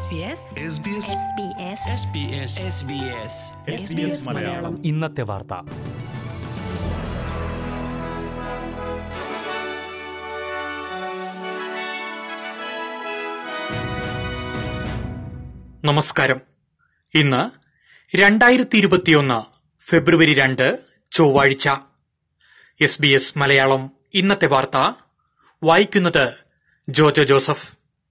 SBS SBS SBS Malayalam ഇന്നത്തെ വാർത്ത നമസ്കാരം ഇന്ന് രണ്ടായിരത്തി ഇരുപത്തിയൊന്ന് ഫെബ്രുവരി രണ്ട് ചൊവ്വാഴ്ച എസ് ബി എസ് മലയാളം ഇന്നത്തെ വാർത്ത വായിക്കുന്നത് ജോജോ ജോസഫ്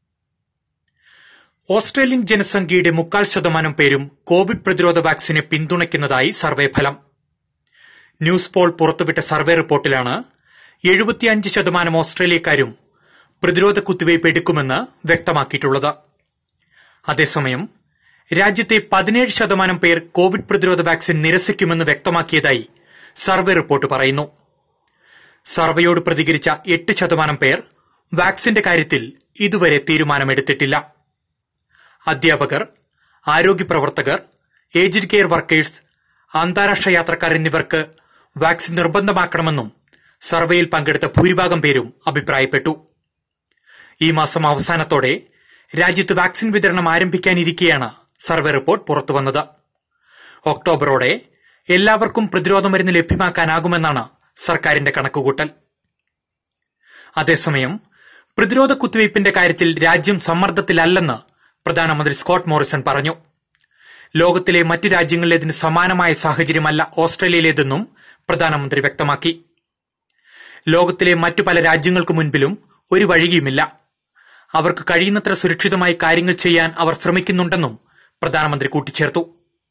ഓസ്ട്രേലിയൻ ജനസംഖ്യയുടെ മുക്കാൽ ശതമാനം പേരും കോവിഡ് പ്രതിരോധ വാക്സിനെ പിന്തുണയ്ക്കുന്നതായി സർവേ ഫലം ന്യൂസ് പോൾ പുറത്തുവിട്ട സർവേ റിപ്പോർട്ടിലാണ് എഴുപത്തിയഞ്ച് ശതമാനം ഓസ്ട്രേലിയക്കാരും പ്രതിരോധ കുത്തിവയ്പ് എടുക്കുമെന്ന് വ്യക്തമാക്കിയിട്ടുള്ളത് അതേസമയം രാജ്യത്തെ പതിനേഴ് ശതമാനം പേർ കോവിഡ് പ്രതിരോധ വാക്സിൻ നിരസിക്കുമെന്ന് വ്യക്തമാക്കിയതായി സർവേ റിപ്പോർട്ട് പറയുന്നു സർവേയോട് പ്രതികരിച്ച എട്ട് ശതമാനം പേർ വാക്സിന്റെ കാര്യത്തിൽ ഇതുവരെ തീരുമാനമെടുത്തിട്ടില്ല അധ്യാപകർ ആരോഗ്യ പ്രവർത്തകർ ഏജ്ഡ് കെയർ വർക്കേഴ്സ് അന്താരാഷ്ട്ര യാത്രക്കാർ എന്നിവർക്ക് വാക്സിൻ നിർബന്ധമാക്കണമെന്നും സർവേയിൽ പങ്കെടുത്ത ഭൂരിഭാഗം പേരും അഭിപ്രായപ്പെട്ടു ഈ മാസം അവസാനത്തോടെ രാജ്യത്ത് വാക്സിൻ വിതരണം ആരംഭിക്കാനിരിക്കെയാണ് സർവേ റിപ്പോർട്ട് പുറത്തുവന്നത് ഒക്ടോബറോടെ എല്ലാവർക്കും പ്രതിരോധ മരുന്ന് ലഭ്യമാക്കാനാകുമെന്നാണ് സർക്കാരിന്റെ കണക്കുകൂട്ടൽ അതേസമയം പ്രതിരോധ കുത്തിവയ്പിന്റെ കാര്യത്തിൽ രാജ്യം സമ്മർദ്ദത്തിലല്ലെന്ന് പ്രധാനമന്ത്രി സ്കോട്ട് മോറിസൺ പറഞ്ഞു ലോകത്തിലെ മറ്റു രാജ്യങ്ങളിലേതിന് സമാനമായ സാഹചര്യമല്ല ഓസ്ട്രേലിയയിലേതെന്നും പ്രധാനമന്ത്രി വ്യക്തമാക്കി ലോകത്തിലെ മറ്റു പല രാജ്യങ്ങൾക്ക് മുൻപിലും ഒരു വഴിയുമില്ല അവർക്ക് കഴിയുന്നത്ര സുരക്ഷിതമായി കാര്യങ്ങൾ ചെയ്യാൻ അവർ ശ്രമിക്കുന്നുണ്ടെന്നും പ്രധാനമന്ത്രി കൂട്ടിച്ചേർത്തു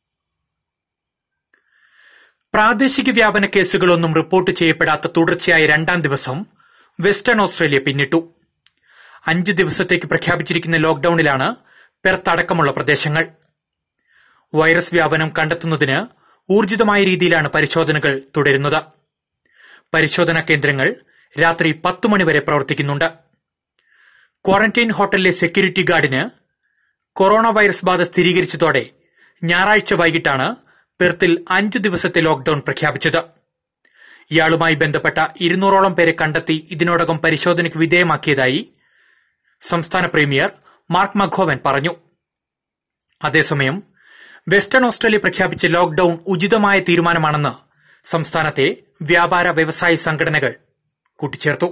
പ്രാദേശിക വ്യാപന കേസുകളൊന്നും റിപ്പോർട്ട് ചെയ്യപ്പെടാത്ത തുടർച്ചയായ രണ്ടാം ദിവസം വെസ്റ്റേൺ ഓസ്ട്രേലിയ പിന്നിട്ടു അഞ്ച് ദിവസത്തേക്ക് പ്രഖ്യാപിച്ചിരിക്കുന്ന ലോക്ഡൌണിലാണ് പെർത്ത് അടക്കമുള്ള പ്രദേശങ്ങൾ വൈറസ് വ്യാപനം കണ്ടെത്തുന്നതിന് ഊർജിതമായ രീതിയിലാണ് പരിശോധനകൾ തുടരുന്നത് പരിശോധനാ കേന്ദ്രങ്ങൾ രാത്രി പത്ത് മണിവരെ പ്രവർത്തിക്കുന്നുണ്ട് ക്വാറന്റൈൻ ഹോട്ടലിലെ സെക്യൂരിറ്റി ഗാർഡിന് കൊറോണ വൈറസ് ബാധ സ്ഥിരീകരിച്ചതോടെ ഞായറാഴ്ച വൈകിട്ടാണ് പെർത്തിൽ അഞ്ച് ദിവസത്തെ ലോക്ഡൌൺ പ്രഖ്യാപിച്ചത് ഇയാളുമായി ബന്ധപ്പെട്ട ഇരുന്നൂറോളം പേരെ കണ്ടെത്തി ഇതിനോടകം പരിശോധനയ്ക്ക് വിധേയമാക്കിയതായി സംസ്ഥാന പ്രീമിയർ മാർക്ക് മഘോവൻ പറഞ്ഞു അതേസമയം വെസ്റ്റേൺ ഓസ്ട്രേലിയ പ്രഖ്യാപിച്ച ലോക്ഡൌൺ ഉചിതമായ തീരുമാനമാണെന്ന് സംസ്ഥാനത്തെ വ്യാപാര വ്യവസായ സംഘടനകൾ കൂട്ടിച്ചേർത്തു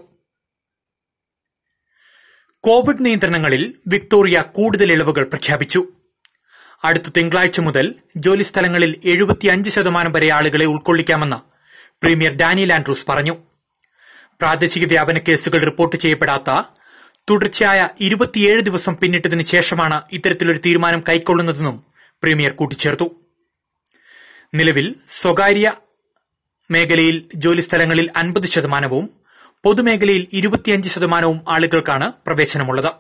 കോവിഡ് നിയന്ത്രണങ്ങളിൽ വിക്ടോറിയ കൂടുതൽ ഇളവുകൾ പ്രഖ്യാപിച്ചു അടുത്ത തിങ്കളാഴ്ച മുതൽ ജോലിസ്ഥലങ്ങളിൽ എഴുപത്തിയഞ്ച് ശതമാനം വരെ ആളുകളെ ഉൾക്കൊള്ളിക്കാമെന്ന് പ്രീമിയർ ഡാനിയൽ ആൻഡ്രൂസ് പറഞ്ഞു പ്രാദേശിക വ്യാപന കേസുകൾ റിപ്പോർട്ട് ചെയ്യപ്പെടാത്ത തുടർച്ചയായ ഇരുപത്തിയേഴ് ദിവസം പിന്നിട്ടതിന് ശേഷമാണ് ഇത്തരത്തിലൊരു തീരുമാനം കൈക്കൊള്ളുന്നതെന്നും പ്രീമിയർ കൂട്ടിച്ചേർത്തു നിലവിൽ സ്വകാര്യ മേഖലയിൽ ജോലിസ്ഥലങ്ങളിൽ അൻപത് ശതമാനവും പൊതുമേഖലയിൽ ഇരുപത്തിയഞ്ച് ശതമാനവും ആളുകൾക്കാണ് പ്രവേശനമുള്ളത്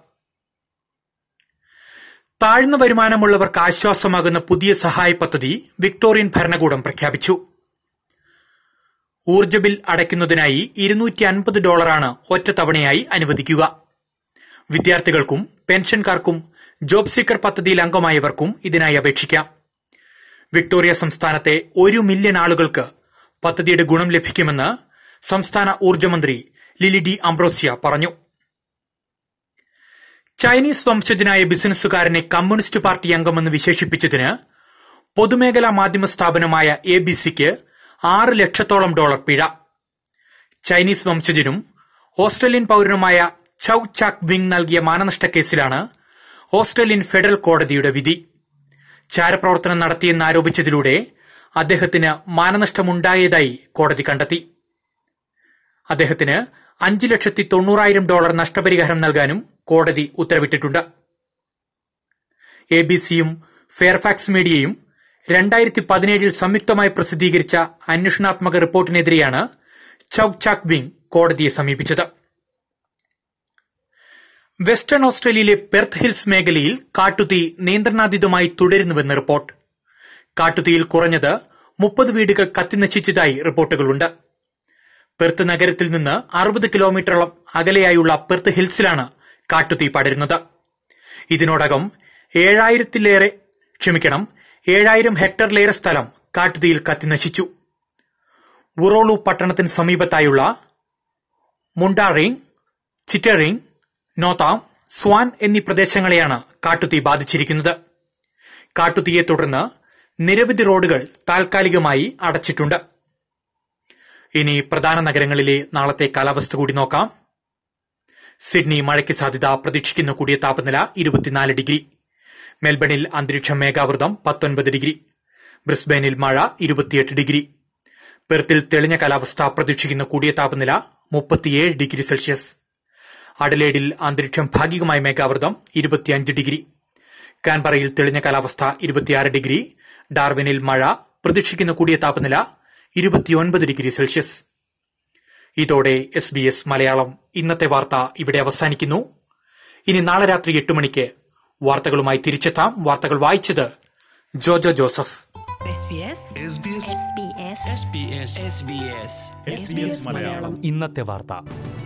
താഴ്ന്ന വരുമാനമുള്ളവർക്ക് ആശ്വാസമാകുന്ന പുതിയ സഹായ പദ്ധതി വിക്ടോറിയൻ ഭരണകൂടം പ്രഖ്യാപിച്ചു ഊർജ്ജ ബിൽ അടയ്ക്കുന്നതിനായി ഇരുന്നൂറ്റി അൻപത് ഡോളറാണ് ഒറ്റത്തവണയായി അനുവദിക്കുക വിദ്യാർത്ഥികൾക്കും പെൻഷൻകാർക്കും ജോബ് സീക്കർ പദ്ധതിയിൽ അംഗമായവർക്കും ഇതിനായി അപേക്ഷിക്കാം വിക്ടോറിയ സംസ്ഥാനത്തെ ഒരു മില്യൺ ആളുകൾക്ക് പദ്ധതിയുടെ ഗുണം ലഭിക്കുമെന്ന് സംസ്ഥാന ഊർജ്ജമന്ത്രി ലിലി ഡി അംബ്രോസ്യ പറഞ്ഞു ചൈനീസ് വംശജനായ ബിസിനസ്സുകാരനെ കമ്മ്യൂണിസ്റ്റ് പാർട്ടി അംഗമെന്ന് വിശേഷിപ്പിച്ചതിന് പൊതുമേഖലാ മാധ്യമ സ്ഥാപനമായ എ ബി സിക്ക് ആറ് ലക്ഷത്തോളം ഡോളർ പിഴ ചൈനീസ് വംശജനും ഓസ്ട്രേലിയൻ പൌരനുമായ ചൌ ചാക് വിങ് നൽകിയ മാനനഷ്ട കേസിലാണ് ഓസ്ട്രേലിയൻ ഫെഡറൽ കോടതിയുടെ വിധി ചാരപ്രവർത്തനം നടത്തിയെന്നാരോപിച്ചതിലൂടെ അദ്ദേഹത്തിന് മാനനഷ്ടമുണ്ടായതായി കോടതി കണ്ടെത്തി അദ്ദേഹത്തിന് അഞ്ച് ലക്ഷത്തി തൊണ്ണൂറായിരം ഡോളർ നഷ്ടപരിഹാരം നൽകാനും കോടതി ഉത്തരവിട്ടിട്ടുണ്ട് എ ബി സിയും ഫെയർഫാക്സ് മീഡിയയും രണ്ടായിരത്തി പതിനേഴിൽ സംയുക്തമായി പ്രസിദ്ധീകരിച്ച അന്വേഷണാത്മക റിപ്പോർട്ടിനെതിരെയാണ് ചൌക് ചാക് വിങ് കോടതിയെ സമീപിച്ചത് വെസ്റ്റേൺ ഓസ്ട്രേലിയയിലെ പെർത്ത് ഹിൽസ് മേഖലയിൽ കാട്ടുതീ നിയന്ത്രണാതീതമായി തുടരുന്നുവെന്ന് റിപ്പോർട്ട് കാട്ടുതീയിൽ കുറഞ്ഞത് മുപ്പത് വീടുകൾ കത്തിനശിച്ചതായി റിപ്പോർട്ടുകളുണ്ട് പെർത്ത് നഗരത്തിൽ നിന്ന് അറുപത് കിലോമീറ്ററോളം അകലെയായുള്ള പെർത്ത് ഹിൽസിലാണ് കാട്ടുതീ പടരുന്നത് ഇതിനോടകം ഏഴായിരത്തിലേറെ ക്ഷമിക്കണം ഏഴായിരം ഹെക്ടറിലേറെ സ്ഥലം കാട്ടുതീയിൽ കത്തിനശിച്ചു ഉറോളു പട്ടണത്തിന് സമീപത്തായുള്ള മുണ്ടാറിങ് ചിറ്ററിങ് നോതാം സ്വാൻ എന്നീ പ്രദേശങ്ങളെയാണ് കാട്ടുതീ ബാധിച്ചിരിക്കുന്നത് കാട്ടുതീയെ തുടർന്ന് നിരവധി റോഡുകൾ താൽക്കാലികമായി അടച്ചിട്ടുണ്ട് ഇനി പ്രധാന നഗരങ്ങളിലെ നാളത്തെ കാലാവസ്ഥ കൂടി നോക്കാം സിഡ്നി മഴയ്ക്ക് സാധ്യത പ്രതീക്ഷിക്കുന്ന കൂടിയ താപനില ഇരുപത്തിനാല് ഡിഗ്രി മെൽബണിൽ അന്തരീക്ഷം മേഘാവൃതം പത്തൊൻപത് ഡിഗ്രി ബ്രിസ്ബെയിനിൽ മഴ ഇരുപത്തിയെട്ട് ഡിഗ്രി പെർത്തിൽ തെളിഞ്ഞ കാലാവസ്ഥ പ്രതീക്ഷിക്കുന്ന കൂടിയ താപനില മുപ്പത്തിയേഴ് ഡിഗ്രി സെൽഷ്യസ് അഡലേഡിൽ അന്തരീക്ഷം ഭാഗികമായ മേഘാവൃതം ഇരുപത്തിയഞ്ച് ഡിഗ്രി കാൻബറയിൽ തെളിഞ്ഞ കാലാവസ്ഥ ഇരുപത്തിയാറ് ഡിഗ്രി ഡാർവിനിൽ മഴ പ്രതീക്ഷിക്കുന്ന കൂടിയ താപനില ഇരുപത്തിയൊൻപത് ഡിഗ്രി സെൽഷ്യസ് ഇതോടെ എസ് ബി എസ് മലയാളം ഇന്നത്തെ വാർത്ത ഇവിടെ അവസാനിക്കുന്നു ഇനി നാളെ രാത്രി എട്ട് മണിക്ക് വാർത്തകളുമായി തിരിച്ചെത്താം വാർത്തകൾ വായിച്ചത് Jojo Joseph SBS SBS SBS SBS SBS SBS Malayalam ഇന്നത്തെ വാർത്ത